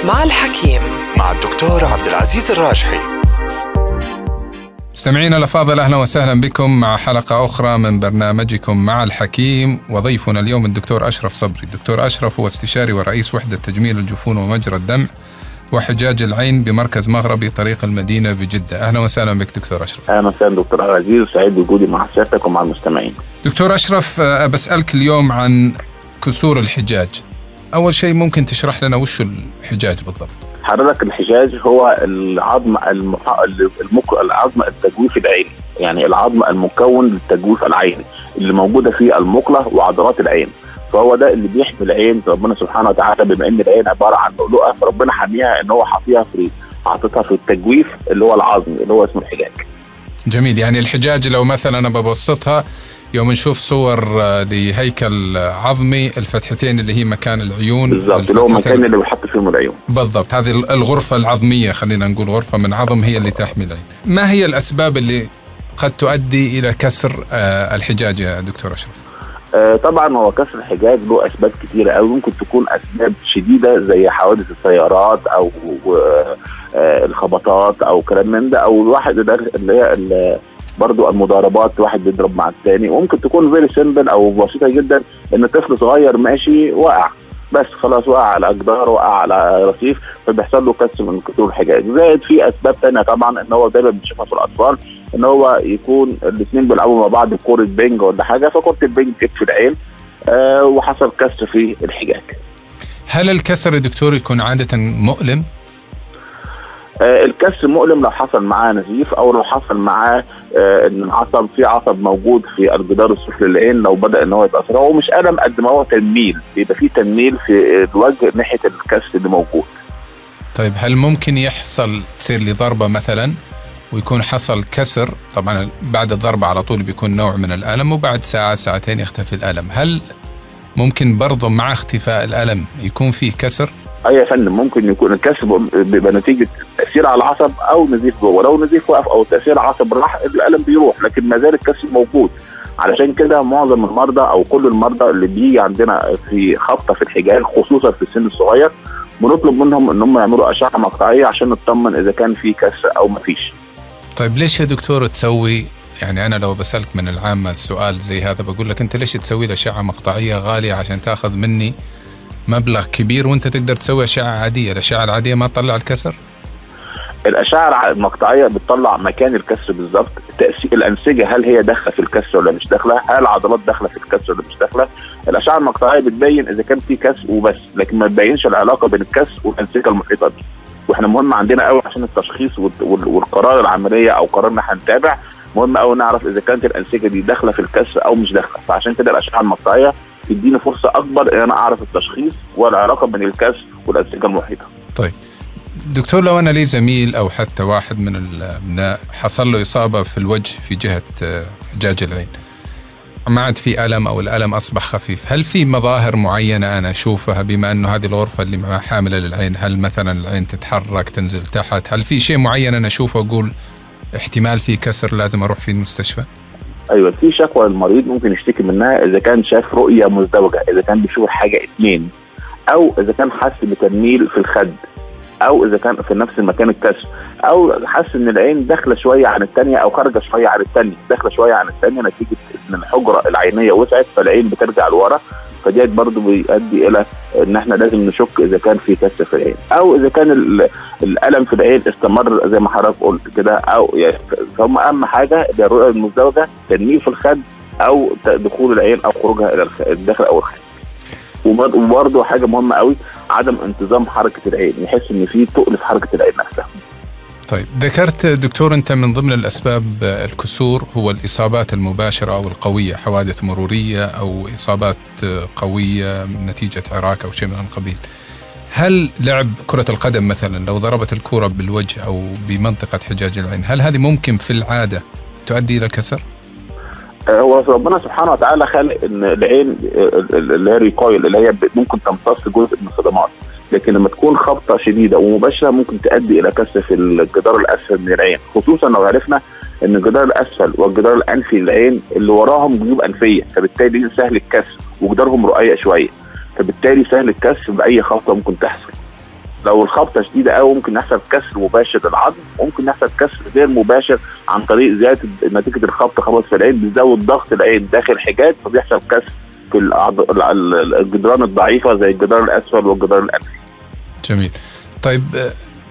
مع الحكيم مع الدكتور عبد العزيز الراجحي مستمعينا الافاضل اهلا وسهلا بكم مع حلقه اخرى من برنامجكم مع الحكيم وضيفنا اليوم الدكتور اشرف صبري، الدكتور اشرف هو استشاري ورئيس وحده تجميل الجفون ومجرى الدمع وحجاج العين بمركز مغربي طريق المدينه بجده، اهلا وسهلا بك دكتور اشرف. اهلا وسهلا دكتور عزيز سعيد بوجودي مع سيادتك ومع المستمعين. دكتور اشرف أه، بسالك اليوم عن كسور الحجاج. اول شيء ممكن تشرح لنا وش الحجاج بالضبط؟ حضرتك الحجاج هو العظم المح... المك... العظم التجويف العيني يعني العظم المكون للتجويف العيني اللي موجوده في المقله وعضلات العين فهو ده اللي بيحمي العين ربنا سبحانه وتعالى بما ان العين عباره عن لؤلؤه فربنا حاميها ان هو حاطيها في حاططها في التجويف اللي هو العظم اللي هو اسمه الحجاج. جميل يعني الحجاج لو مثلا انا ببسطها يوم نشوف صور آه، لهيكل عظمي الفتحتين اللي هي مكان العيون بالضبط اللي هو المكان اللي بيحط فيهم العيون بالضبط هذه الغرفة العظمية خلينا نقول غرفة من عظم هي اللي تحمي العين ما هي الأسباب اللي قد تؤدي إلى كسر آه، الحجاج يا دكتور أشرف؟ آه، طبعا هو كسر الحجاج له اسباب كثيره قوي ممكن تكون اسباب شديده زي حوادث السيارات او الخبطات او كلام من ده او الواحد اللي هي برضو المضاربات واحد بيضرب مع الثاني وممكن تكون فيري سيمبل او بسيطه جدا ان طفل صغير ماشي وقع بس خلاص وقع على اجدار وقع على رصيف فبيحصل له كسر من كسور الحجاج زائد في اسباب ثانيه طبعا ان هو دايما بنشوفها في الاطفال ان هو يكون الاثنين بيلعبوا مع بعض كوره بينج ولا حاجه فكوره البينج جت في العين آه وحصل كسر في الحجاج هل الكسر يا دكتور يكون عاده مؤلم؟ آه الكسر مؤلم لو حصل معاه نزيف او لو حصل معاه آه ان العصب في عصب موجود في الجدار السفلي للعين لو بدا ان هو يتاثر هو مش الم قد ما هو تنميل بيبقى في تنميل في الوجه ناحيه الكسر اللي موجود طيب هل ممكن يحصل تصير لي ضربه مثلا ويكون حصل كسر طبعا بعد الضربه على طول بيكون نوع من الالم وبعد ساعه ساعتين يختفي الالم هل ممكن برضه مع اختفاء الالم يكون فيه كسر اي يا فندم ممكن يكون الكسر بيبقى نتيجه تاثير على العصب او نزيف جوه لو نزيف وقف او تاثير العصب راح الالم بيروح لكن ما زال الكسر موجود علشان كده معظم المرضى او كل المرضى اللي بيجي عندنا في خبطه في الحجاج خصوصا في السن الصغير بنطلب منهم ان هم يعملوا اشعه مقطعيه عشان نطمن اذا كان في كسر او ما فيش. طيب ليش يا دكتور تسوي يعني انا لو بسالك من العامه السؤال زي هذا بقول لك انت ليش تسوي لي اشعه مقطعيه غاليه عشان تاخذ مني مبلغ كبير وانت تقدر تسوي اشعه عاديه، الاشعه العاديه ما تطلع الكسر؟ الاشعه المقطعيه بتطلع مكان الكسر بالظبط تاثير الانسجه هل هي داخله في الكسر ولا مش داخله هل العضلات داخله في الكسر ولا مش داخله الاشعه المقطعيه بتبين اذا كان في كسر وبس لكن ما تبينش العلاقه بين الكسر والانسجه المحيطه بيه واحنا مهم عندنا قوي عشان التشخيص والقرار العمليه او قرارنا هنتابع مهم قوي نعرف اذا كانت الانسجه دي داخله في الكسر او مش داخله فعشان كده الاشعه المقطعيه تديني فرصه اكبر ان انا اعرف التشخيص والعلاقه بين الكسر والانسجه المحيطه. طيب دكتور لو انا لي زميل او حتى واحد من الابناء حصل له اصابه في الوجه في جهه حجاج العين ما عاد في الم او الالم اصبح خفيف، هل في مظاهر معينه انا اشوفها بما انه هذه الغرفه اللي حامله للعين، هل مثلا العين تتحرك تنزل تحت، هل في شيء معين انا اشوفه اقول احتمال في كسر لازم اروح في المستشفى؟ ايوه في شكوى المريض ممكن يشتكي منها اذا كان شاف رؤيه مزدوجه، اذا كان بيشوف حاجه اثنين او اذا كان حس بتنميل في الخد او اذا كان في نفس المكان الكسر او حس ان العين داخله شويه عن الثانيه او خارجه شويه عن الثانيه داخله شويه عن الثانيه نتيجه ان الحجره العينيه وسعت فالعين بترجع لورا فديت برضه بيؤدي الى ان احنا لازم نشك اذا كان في كسر في العين او اذا كان الالم في العين استمر زي ما حضرتك قلت كده او يعني فهم اهم حاجه الرؤيه المزدوجه تنميل في الخد او دخول العين او خروجها الى الداخل او الخارج وبرضه حاجه مهمه قوي عدم انتظام حركه العين يحس ان في تقل في حركه العين نفسها طيب ذكرت دكتور انت من ضمن الاسباب الكسور هو الاصابات المباشره او القويه حوادث مروريه او اصابات قويه نتيجه عراك او شيء من القبيل هل لعب كرة القدم مثلا لو ضربت الكرة بالوجه أو بمنطقة حجاج العين هل هذه ممكن في العادة تؤدي إلى كسر؟ هو ربنا سبحانه وتعالى خلق ان العين اللي هي ريكويل اللي هي ممكن تمتص جزء من الصدمات لكن لما تكون خبطه شديده ومباشره ممكن تؤدي الى كسر في الجدار الاسفل من العين خصوصا لو عرفنا ان الجدار الاسفل والجدار الانفي للعين اللي وراهم جيوب انفيه فبالتالي سهل الكسر وجدارهم رقيق شويه فبالتالي سهل الكسر باي خبطه ممكن تحصل لو الخبطه شديده قوي ممكن يحصل كسر مباشر للعظم وممكن يحصل كسر غير مباشر عن طريق زياده نتيجه الخبطه خبط في العين بتزود ضغط العين داخل الحجاج فبيحصل كسر في الأعض- ال- ال- الجدران الضعيفه زي الجدار الاسفل والجدار الانفي جميل طيب آه،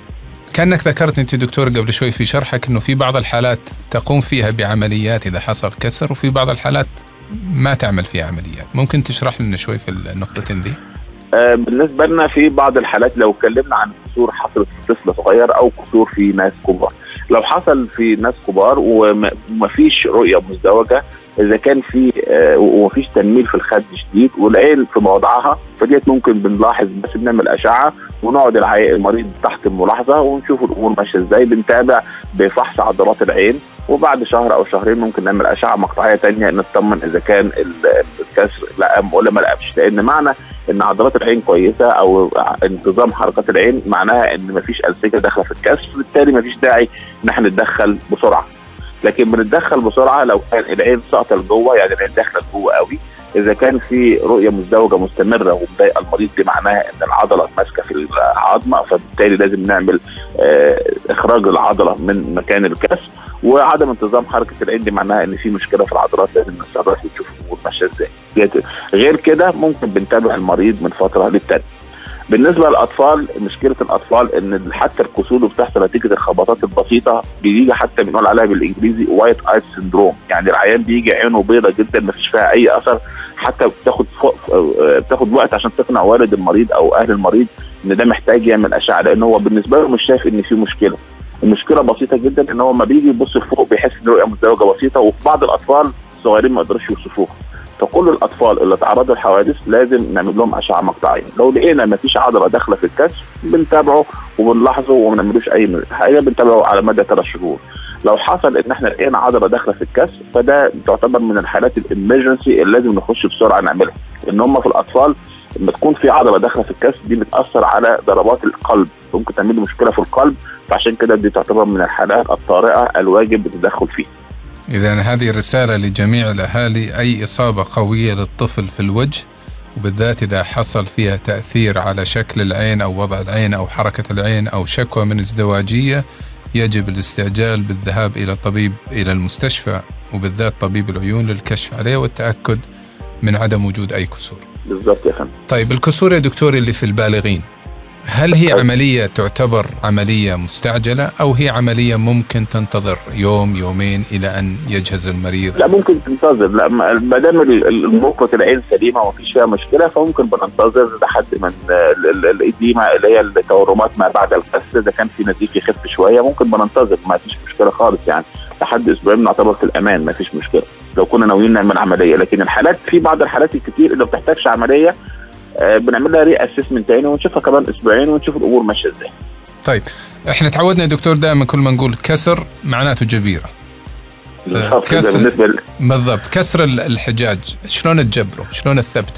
كانك ذكرت انت دكتور قبل شوي في شرحك انه في بعض الحالات تقوم فيها بعمليات اذا حصل كسر وفي بعض الحالات ما تعمل فيها عمليات ممكن تشرح لنا شوي في النقطتين ذي آه، بالنسبه لنا في بعض الحالات لو اتكلمنا عن كسور حصلت في طفل صغير او كسور في ناس كبار لو حصل في ناس كبار وما- ومفيش رؤيه مزدوجه اذا كان في آه، ومفيش تنميل في الخد شديد والعين في موضعها فديت ممكن بنلاحظ بس بنعمل اشعه ونقعد العي- المريض تحت الملاحظه ونشوف الامور ماشيه ازاي بنتابع بفحص عضلات العين وبعد شهر او شهرين ممكن نعمل اشعه مقطعيه تانية نطمن اذا كان ال- الكسر لأم ولا ما لأمش لان معنى ان عضلات العين كويسه او انتظام حركات العين معناها ان مفيش انسجه داخله في الكسر بالتالي مفيش داعي ان احنا نتدخل بسرعه لكن بنتدخل بسرعه لو كان العين ساقطه لجوه يعني العين داخله لجوه قوي اذا كان في رؤيه مزدوجه مستمره ومضايقه المريض دي معناها ان العضله ماسكه في العظمه فبالتالي لازم نعمل آه، اخراج العضله من مكان الكسر وعدم انتظام حركه العين دي معناها ان في مشكله في العضلات لازم نتصرف ونشوف الامور ماشيه ازاي ديت- غير كده ممكن بنتابع المريض من فتره للتانيه بالنسبه للاطفال مشكله الاطفال ان حتى الكسور اللي بتحصل نتيجه الخبطات البسيطه بيجي حتى بنقول عليها بالانجليزي وايت ايت سندروم يعني العيان بيجي عينه بيضه جدا ما فيش فيها اي اثر حتى بتاخد فوق آه، بتاخد وقت عشان تقنع والد المريض او اهل المريض ان ده محتاج يعمل اشعه لان هو بالنسبه له مش شايف ان في مشكله المشكله بسيطه جدا ان هو لما بيجي يبص لفوق بيحس ان الرؤيه مزدوجه بسيطه وفي بعض الاطفال الصغيرين ما يقدروش يوصفوها فكل الاطفال اللي تعرضوا للحوادث لازم نعمل لهم اشعه مقطعيه لو لقينا ما فيش عضله داخله في الكسر بنتابعه وبنلاحظه وما نعملوش اي حاجه بنتابعه على مدى ثلاث شهور لو حصل ان احنا لقينا عضله داخله في الكسر فده تعتبر من الحالات الامرجنسي اللي لازم نخش بسرعه نعملها ان هم في الاطفال لما تكون في عضله داخله في الكسر دي بتاثر على ضربات القلب ممكن تعمل له مشكله في القلب فعشان كده دي تعتبر من الحالات الطارئه الواجب التدخل فيها إذا هذه رسالة لجميع الأهالي أي إصابة قوية للطفل في الوجه وبالذات إذا حصل فيها تأثير على شكل العين أو وضع العين أو حركة العين أو شكوى من ازدواجية يجب الاستعجال بالذهاب إلى طبيب إلى المستشفى وبالذات طبيب العيون للكشف عليه والتأكد من عدم وجود أي كسور بالظبط يا فندم طيب الكسور يا دكتور اللي في البالغين هل هي عملية تعتبر عملية مستعجلة أو هي عملية ممكن تنتظر يوم يومين إلى أن يجهز المريض لا ممكن تنتظر لا ما ما دام ال- ال- الموقف العين سليمه وما فيش فيها مشكله فممكن بننتظر لحد ما ال- ال- الاديمه اللي هي التورمات ما بعد الكسر اذا كان في نزيف يخف شويه ممكن بننتظر ما فيش مشكله خالص يعني لحد اسبوعين نعتبر في الامان ما فيش مشكله لو كنا ناويين نعمل عمليه لكن الحالات في بعض الحالات الكتير اللي ما بتحتاجش عمليه آه، بنعمل لها ري اسسمنت تاني ونشوفها كمان اسبوعين ونشوف الامور ماشيه ازاي طيب احنا تعودنا يا دكتور دائما كل ما نقول كسر معناته جبيره بالظبط كده كسر. بالنسبه ل- بالضبط كسر ال- الحجاج شلون تجبره شلون تثبته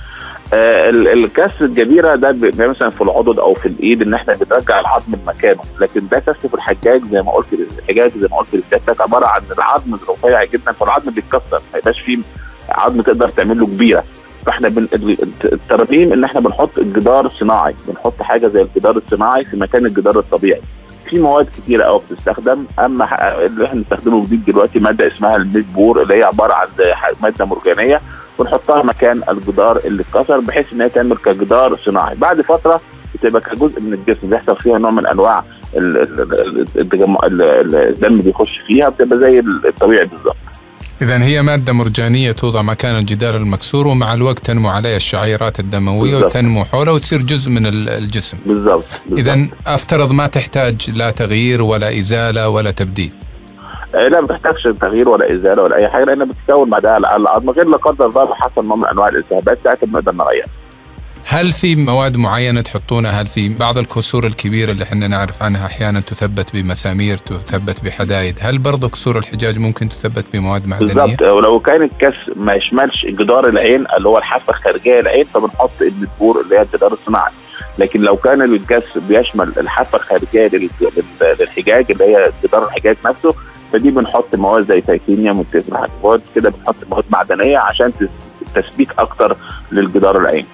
آه، ال- الكسر الجبيره ده بيبقى مثلا في العضد او في الايد ان احنا بنرجع العظم لمكانه لكن ده كسر في الحجاج زي ما قلت الحجاج زي ما قلت لسيادتك عباره عن العظم رفيع جدا فالعظم بيتكسر ما يبقاش فيه عظم تقدر تعمل له كبيره فاحنا بن... ال- الترميم ان احنا بنحط الجدار الصناعي بنحط حاجه زي الجدار الصناعي في مكان الجدار الطبيعي في مواد كتيرة قوي بتستخدم اما ح- اللي احنا بنستخدمه جديد دلوقتي ماده اسمها الميد بور اللي هي عباره عن زي ح- ماده مرجانيه بنحطها مكان الجدار اللي اتكسر بحيث ان هي تعمل كجدار صناعي بعد فتره بتبقى كجزء من الجسم بيحصل فيها نوع من انواع ال- ال- ال- التجمع- ال- ال- الدم بيخش فيها بتبقى زي الطبيعي بالظبط اذا هي ماده مرجانيه توضع مكان الجدار المكسور ومع الوقت تنمو عليها الشعيرات الدمويه بالضبط. وتنمو حوله وتصير جزء من ال- الجسم بالظبط بالظبط. اذا افترض ما تحتاج لا تغيير ولا ازاله ولا تبديل آه، لا ما بتحتاجش تغيير ولا ازاله ولا اي حاجه لان بتتكون بعدها على العظم غير لا قدر الله لو حصل نوع من انواع الالتهابات ساعتها بنقدر نغيرها هل في مواد معينه تحطونها هل في بعض الكسور الكبيره اللي احنا نعرف عنها احيانا تثبت بمسامير تثبت بحدايد هل برضو كسور الحجاج ممكن تثبت بمواد معدنيه بالظبط ولو كان الكسر ما يشملش جدار العين اللي هو الحافه الخارجيه للعين فبنحط البور اللي هي الجدار الصناعي لكن لو كان الكسر بيشمل الحافه الخارجيه لل- لل- للحجاج اللي هي جدار الحجاج نفسه فدي بنحط مواد زي تيتانيوم مواد كده بنحط مواد معدنيه عشان تس- تثبيت اكتر للجدار العين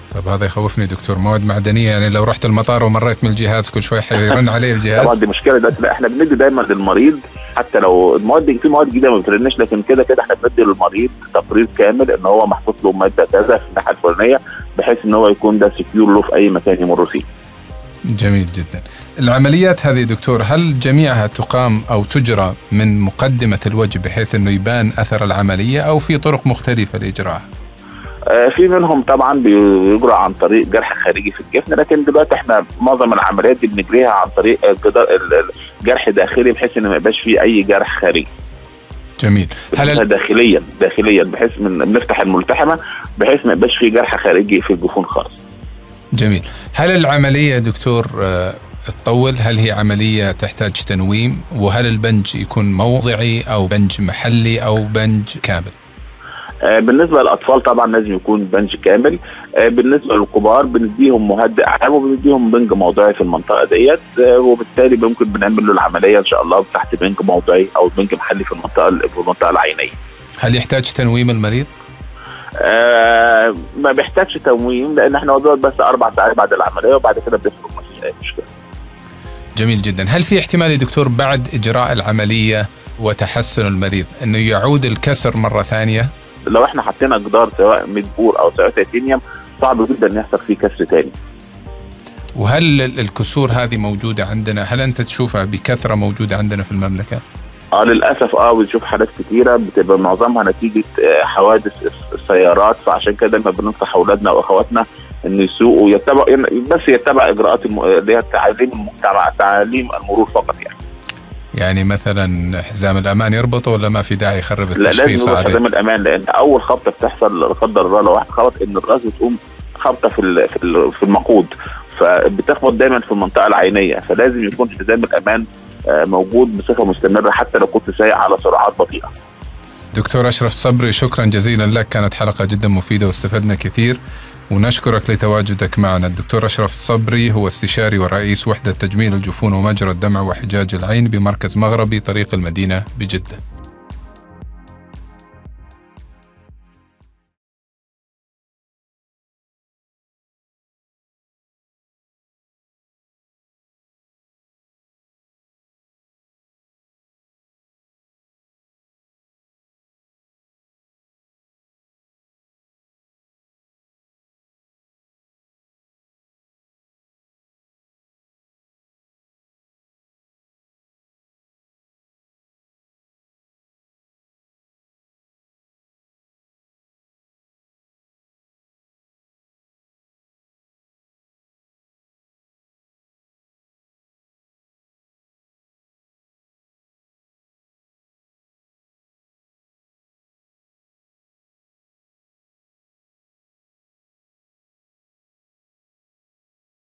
طب هذا يخوفني دكتور مواد معدنيه يعني لو رحت المطار ومريت من الجهاز كل شوي حيرن علي طبعا الجهاز دي مشكله دلوقتي لا احنا بندي دايما للمريض حتى لو المواد دي في مواد جديده ما بترنش لكن كده كده احنا بندي للمريض تقرير كامل ان هو محطوط له ماده كذا في الناحيه الفلانيه بحيث ان هو يكون ده سكيور له في اي مكان يمر فيه. جميل جدا العمليات هذه دكتور هل جميعها تقام او تجرى من مقدمه الوجه بحيث انه يبان اثر العمليه او في طرق مختلفه لاجراءها آه، في منهم طبعا بيجرى عن طريق جرح خارجي في الجفن لكن دلوقتي احنا معظم العمليات دي بنجريها عن طريق الجدار- ال- ال- جرح داخلي بحيث ان ما يبقاش فيه اي جرح خارجي جميل هل بنعملها ال- داخليا داخليا بحيث من بنفتح الملتحمه بحيث ما يبقاش فيه جرح خارجي في الجفون خالص جميل هل العمليه دكتور آه، تطول هل هي عمليه تحتاج تنويم وهل البنج يكون موضعي او بنج محلي او بنج كامل آه، بالنسبه للاطفال طبعا لازم يكون بنج كامل آه، بالنسبه للكبار بنديهم مهدئ عام وبنديهم بنج موضعي في المنطقه ديت آه، وبالتالي ممكن بنعمل له العمليه ان شاء الله تحت بنج موضعي او بنج محلي في المنطقه في المنطقه العينيه هل يحتاج تنويم المريض آه ما بيحتاجش تمويم لان احنا بنقعد بس اربع ساعات بعد العمليه وبعد كده بنخرج ما فيش اي مشكله جميل جدا هل في احتمال يا دكتور بعد اجراء العمليه وتحسن المريض انه يعود الكسر مره ثانيه لو احنا حطينا جدار سواء مدبور او سواء تيتانيوم صعب جدا ان يحصل فيه كسر تاني وهل ال- الكسور هذه موجوده عندنا هل انت تشوفها بكثره موجوده عندنا في المملكه اه للاسف اه بنشوف حالات كتيره بتبقى معظمها نتيجه آه، حوادث الس- السيارات فعشان كده دايما بننصح اولادنا واخواتنا ان يسوقوا يتبع بس يتبع اجراءات الم- اللي هي تعليم المجتمع تعليم المرور فقط يعني يعني مثلا حزام الامان يربطه ولا ما في داعي يخرب لا لازم التشخيص يبقى عليه حزام الامان لان اول خبطه بتحصل لا قدر الله لو واحد خبط ان الراس بتقوم خبطه في ال- في ال- في المقود فبتخبط دايما في المنطقه العينيه فلازم يكون حزام الامان آه، موجود بصفه مستمره حتى لو كنت سايق على سرعات بطيئه دكتور اشرف صبري شكرا جزيلا لك كانت حلقه جدا مفيده واستفدنا كثير ونشكرك لتواجدك معنا الدكتور أشرف صبري هو استشاري ورئيس وحدة تجميل الجفون ومجرى الدمع وحجاج العين بمركز مغربي طريق المدينة بجدة